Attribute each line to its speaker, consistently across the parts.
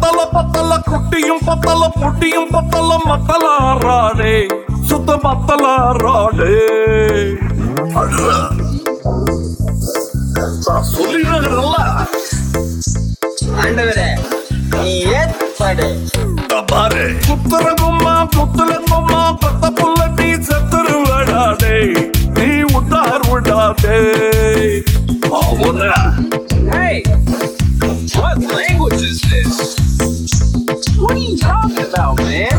Speaker 1: பத்தல பத்தல குட்டியும் பத்தல புட்டியும் பத்தல மத்தலாராடே சுத்த மத்தலாராடே சொல்லிடுறல
Speaker 2: ஆண்டவரே நீ ஏற்பாடு
Speaker 1: பாரு புத்தரகும்மா புத்தலங்கும்மா பத்த புள்ள நீ செத்துரு விடாதே நீ உட்டார் விடாதே அவன
Speaker 2: Hey! What language is this? What are you talking about, man?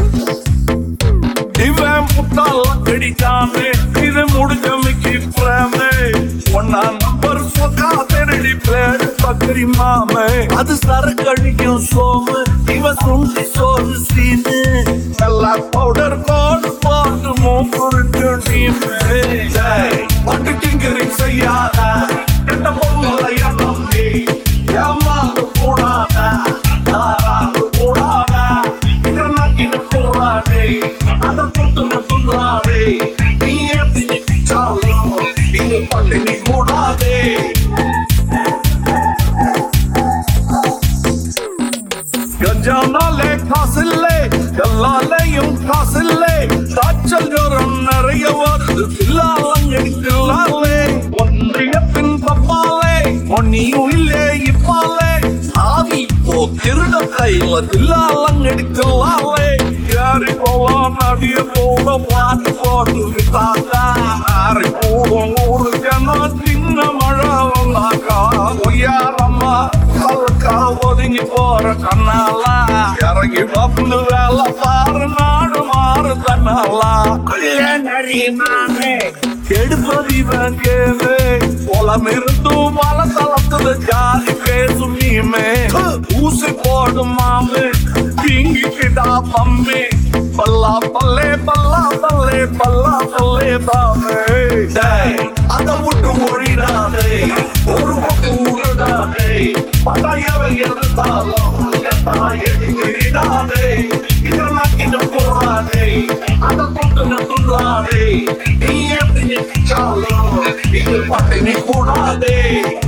Speaker 1: இவன் முட்டாள கடிச்சாமே இது முடிஞ்ச மிக்கி பிரேமே ஒன்னா நம்பர் சொக்கா திருடி பேரு பக்கரி மாமே அது சரக்கடிக்கும் சோமு இவன் சுண்டி சோறு சீனு நல்லா பவுடர் போட்டு போட்டு மூக்குருக்கு டீமே பட்டு டிங்கரிங் செய்யாத என்ன பொருளை நம்பி ஏமாந்து கூடாத தாராந்து கூடாத இதெல்லாம் இது போராடே அதை பொறுத்து சொல்லாதே நீ எப்படி சாலும் இது பண்ணி நீ கூடாதே கஞ்சானாலே காசில்லே எல்லாலையும் காசில்லே காய்ச்சல் ஜுரம் நிறைய வருது தில்லாலங்கடி தில்லாலே ஒன்றியத்தின் பப்பாலே ஒன்னியும் இல்லே இப்பாலே ஆவி போ திருட கையில தில்லாலங்கடி தில்லாலே யாரி போலாம் நடிய போல பாட்டு போட்டு விட்டாங்க யாரி போவோம் ஊரு ஜனம் சின்ன மழை வந்தாக்கா ஒய்யாரம்மா கல்லுக்கா ஒதுங்கி போற கண்ணாலா இறங்கி வந்து வேலை பாரு நாடு மாறு தன்னாலா கெடுப்பதிவன் கேது குளம் இருந்தும் மல தளத்துல ஜாதி பேசும் நீமே ஊசி போடும் மாமு பிங்கிக்கிட்டா பம்பி பல்லா பல்லே பல்லா பல்லே பல்லா பல்லே பாமே டேய், அதை விட்டு ஒழிடாதே ஒரு பக்கம் உருடாதே பட்டாயவை இருந்தாலும் எடிக்கிடாதே இதெல்லாம் இன்னும் போராதே அதை கொண்டு துள்ளாதே நீ எப்படி நிற்காலும் இது பட்டினி கூடாதே